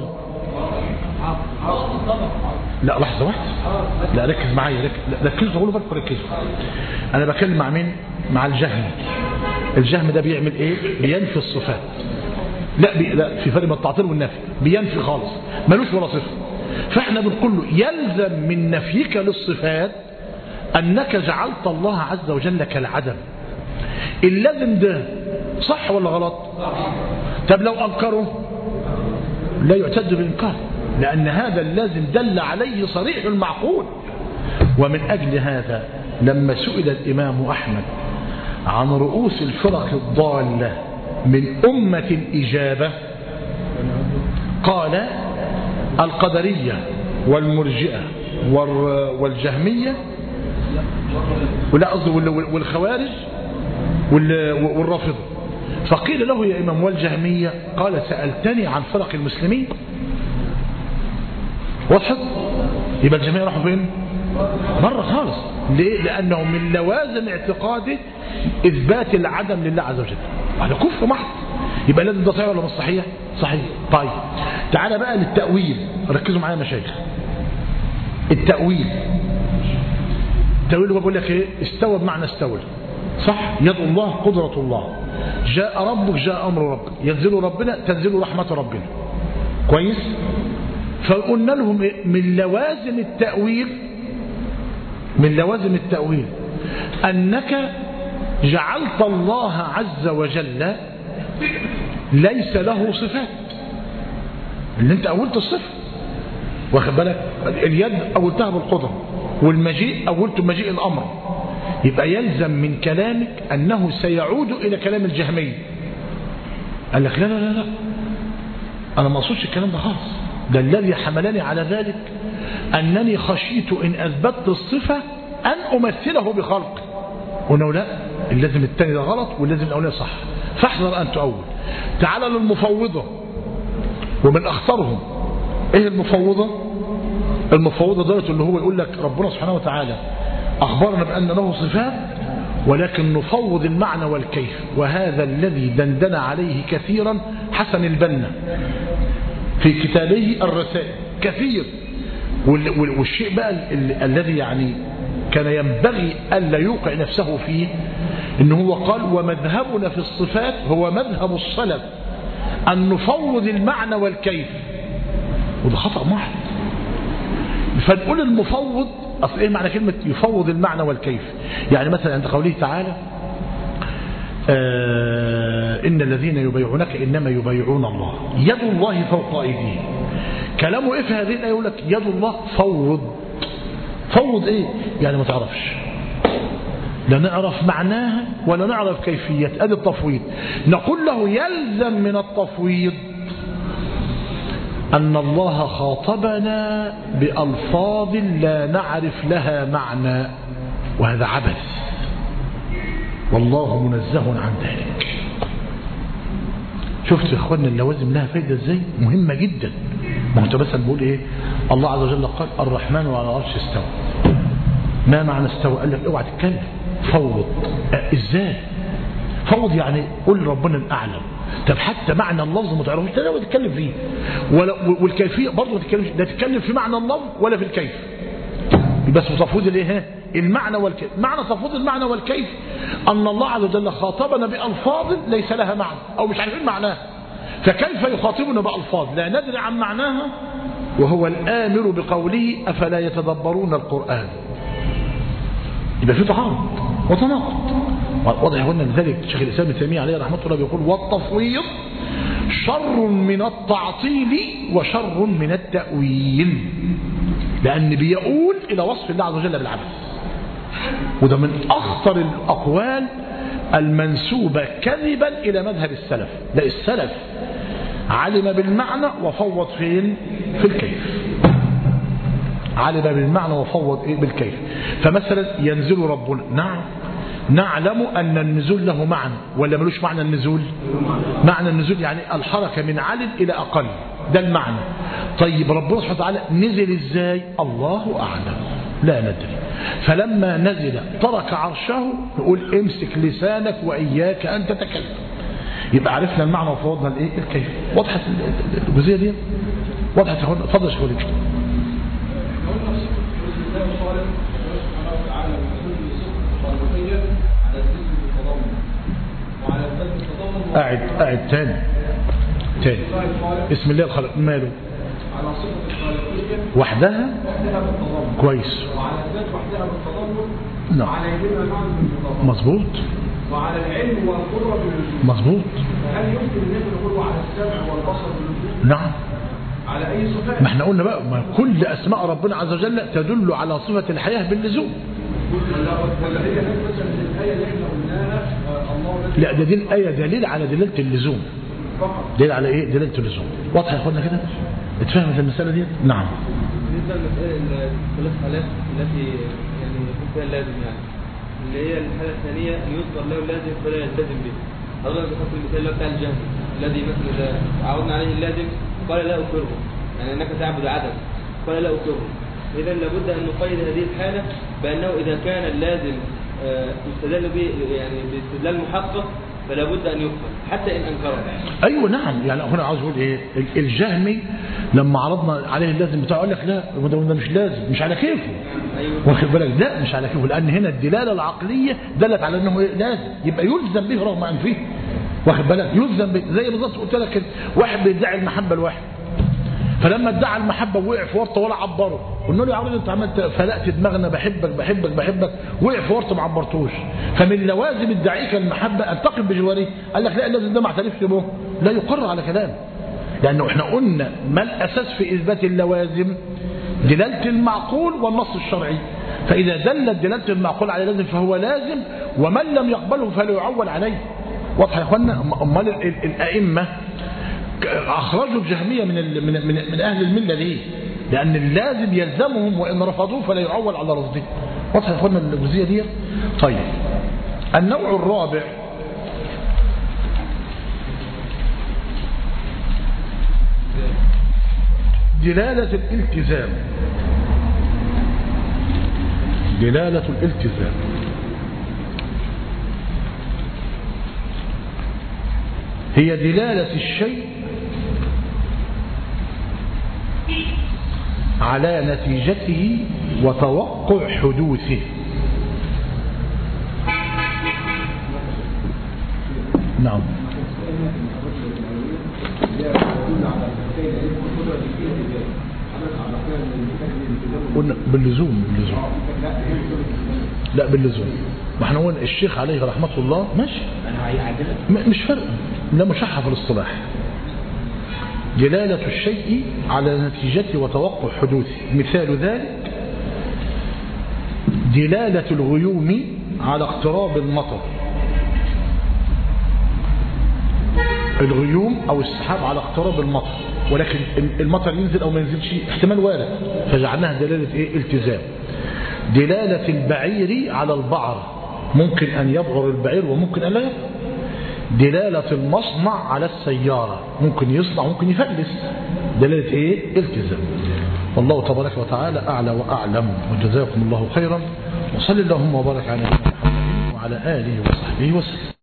لا لحظة واحدة لا ركز معايا ركز لا، ركزوا قولوا بالكم ركزوا انا بكلم مع مين مع الجهم الجهم ده بيعمل ايه بينفي الصفات لا, بي لا في فرق بين التعطيل والنفي بينفي خالص ملوش ولا صفة فاحنا بنقول له يلزم من نفيك للصفات انك جعلت الله عز وجل كالعدم اللازم ده صح ولا غلط طب لو انكره لا يعتد بالانكار لان هذا اللازم دل عليه صريح المعقول ومن اجل هذا لما سئل الامام احمد عن رؤوس الفرق الضاله من امه الاجابه قال القدريه والمرجئه والر- والجهميه ولا قصدي وال- وال- والخوارج وال- والرافضه فقيل له يا امام والجهميه قال سالتني عن فرق المسلمين وضحت يبقى الجميع راحوا فين بره خالص ليه لانه من لوازم اعتقاده اثبات العدم لله عز وجل هذا كفر محض يبقى لازم ده صحيح ولا مش صحيح صحيح طيب تعالى بقى للتاويل ركزوا معايا يا مشايخ التاويل التاويل هو بيقول لك ايه استوى بمعنى استوى صح يد الله قدرة الله جاء ربك جاء أمر ربك ينزل ربنا تنزل رحمة ربنا كويس فقلنا لهم إيه؟ من لوازم التأويل من لوازم التأويل أنك جعلت الله عز وجل ليس له صفات اللي انت أولت الصفة واخد بالك اليد أولتها بالقدرة والمجيء أولت مجيء الأمر يبقى يلزم من كلامك أنه سيعود إلى كلام الجهمي قال لك لا لا لا لا أنا ما أقصدش الكلام ده خالص ده الذي حملني على ذلك أنني خشيت إن أثبتت الصفة أن أمثله بخلق قلنا لا اللازم التاني ده غلط واللازم الأولاني صح فاحذر أن تؤول تعال للمفوضة ومن أخطرهم إيه المفوضة المفوضة دولة اللي هو يقول لك ربنا سبحانه وتعالى أخبرنا بأن له صفات ولكن نفوض المعنى والكيف وهذا الذي دندن عليه كثيرا حسن البنا في كتابه الرسائل كثير والشيء بقى الذي يعني كان ينبغي ألا يوقع نفسه فيه إن هو قال ومذهبنا في الصفات هو مذهب السلف أن نفوض المعنى والكيف وده خطأ محض فنقول المفوض أصل إيه معنى كلمة يفوض المعنى والكيف يعني مثلا عند قوله تعالى آه إن الذين يبايعونك إنما يبايعون الله يد الله فوق أيديهم كلامه إيه في هذه الآية يقول لك يد الله فوض فوض إيه يعني ما تعرفش لا نعرف معناها ولا نعرف كيفية أدي التفويض نقول له يلزم من التفويض أن الله خاطبنا بألفاظ لا نعرف لها معنى وهذا عبث والله منزه عن ذلك شفت يا اخوانا اللوازم لها فايدة ازاي مهمة جدا ما انت مثلا بقول ايه الله عز وجل قال الرحمن على العرش استوى ما معنى استوى قال لك اوعى تتكلم فوض اه ازاي فوض يعني قول ربنا الاعلم طب حتى معنى اللفظ ما تعرفوش ده ما تتكلم فيه ولا والكيفيه برضه ما تتكلمش ده تتكلم في معنى اللفظ ولا في الكيف بس تفويض الايه المعنى والكيف معنى تفويض المعنى والكيف ان الله عز وجل خاطبنا بالفاظ ليس لها معنى او مش عارفين معناها فكيف يخاطبنا بالفاظ لا ندري عن معناها وهو الامر بقوله افلا يتدبرون القران يبقى في تعارض وتناقض واضح قلنا لذلك شيخ الاسلام ابن تيميه عليه رحمه الله بيقول والتفويض شر من التعطيل وشر من التاويل لان بيقول الى وصف الله عز وجل بالعبث وده من اخطر الاقوال المنسوبه كذبا الى مذهب السلف لا السلف علم بالمعنى وفوض فين في الكيف علم بالمعنى وفوض إيه بالكيف فمثلا ينزل ربنا نعم نعلم أن النزول له معنى ولا ملوش معنى النزول معنى النزول يعني الحركة من عالٍ إلى أقل ده المعنى طيب ربنا سبحانه وتعالى نزل إزاي الله أعلم لا ندري فلما نزل ترك عرشه نقول امسك لسانك وإياك أن تتكلم يبقى عرفنا المعنى وفوضنا الايه الكيف وضحت الجزئيه دي وضحت اتفضل يا شيخ وليد قاعد قاعد تاني تاني بسم الله الخلق ماله على صفة الخالقية وحدها وحدها بالتضمن كويس وعلى الذات وحدها بالتضمن نعم. وعلى يدنا معنى بالتضمن مظبوط وعلى العلم والقدرة بالوجود مظبوط فهل يمكن ان احنا نقول على السمع والبصر بالوجود نعم على اي صفات ما احنا قلنا بقى ما كل اسماء ربنا عز وجل تدل على صفة الحياة باللزوم ولا ولا هي هي مثلا الايه اللي احنا قلناها آه، الله الذي لا ده دي الآية دليل على دلالة اللزوم فقط دليل على ايه دلالة اللزوم واضح يا اخوانا كده اتفهمت المسألة دي نعم بالنسبة للمسألة الثلاث حالات التي يعني يكون فيها اللازم يعني اللي هي الحالة الثانية أن يذكر له اللازم فلا يلتزم به حضرتك ذكرت المثال اللي هو بتاع الجهل الذي مثلا إذا عودنا عليه اللازم قال لا أقره يعني أنك تعبد عدم قال لا أقره إذا لابد أن نقيد هذه الحالة بأنه إذا كان اللازم آه، يستدل به يعني باستدلال محقق فلا بد أن يقبل حتى إن أنكره ايوه نعم يعني هنا عاوز اقول ايه ال- الجهمي لما عرضنا عليه اللازم بتاعه قال لك لا ده ده مش لازم مش على كيفه أيوه واخد بالك لا مش على كيفه لان هنا الدلاله العقليه دلت على انه إيه؟ لازم يبقى يلزم به رغم انفه واخد بالك يلزم به زي بالظبط قلت لك كده، واحد بيدعي المحبه لواحد فلما ادعى المحبه وقع في ورطه ولا عبره قلنا له يا عم انت عملت فلقت دماغنا بحبك بحبك بحبك وقع في ورطه ما عبرتوش فمن لوازم ادعيك المحبه ان تقف بجواره قال لك لا لازم ده ما اعترفش به لا يقر على كلام لانه احنا قلنا ما الاساس في اثبات اللوازم دلاله المعقول والنص الشرعي فاذا دلت دلاله المعقول على لازم فهو لازم ومن لم يقبله فلا يعول عليه واضح يا اخوانا امال ال- ال- الائمه أخرجوا الجهمية من ال- من من, من أهل الملة ليه؟ لأن اللازم يلزمهم وإن رفضوه فلا يعول على رفضه. واضح يا إخوانا الجزئية دي؟ طيب. النوع الرابع دلالة الالتزام. دلالة الالتزام. هي دلالة الشيء على نتيجته وتوقع حدوثه نعم قلنا باللزوم باللزوم لا باللزوم ما احنا قلنا الشيخ عليه رحمة الله ماشي م- مش فرق لا مشحة في الاصطلاح دلالة الشيء على نتيجته وتوقع حدوثه مثال ذلك دلالة الغيوم على اقتراب المطر الغيوم أو السحاب على اقتراب المطر ولكن المطر ينزل أو ما ينزلش احتمال وارد فجعلناها دلالة إيه؟ التزام دلالة البعير على البعر ممكن أن يبعر البعير وممكن أن لا يبعر دلالة المصنع على السيارة ممكن يصنع وممكن يفلس دلالة ايه التزام والله تبارك وتعالى أعلى وأعلم وجزاكم الله خيرا وصل اللهم وبارك على نبينا محمد وعلى آله وصحبه وسلم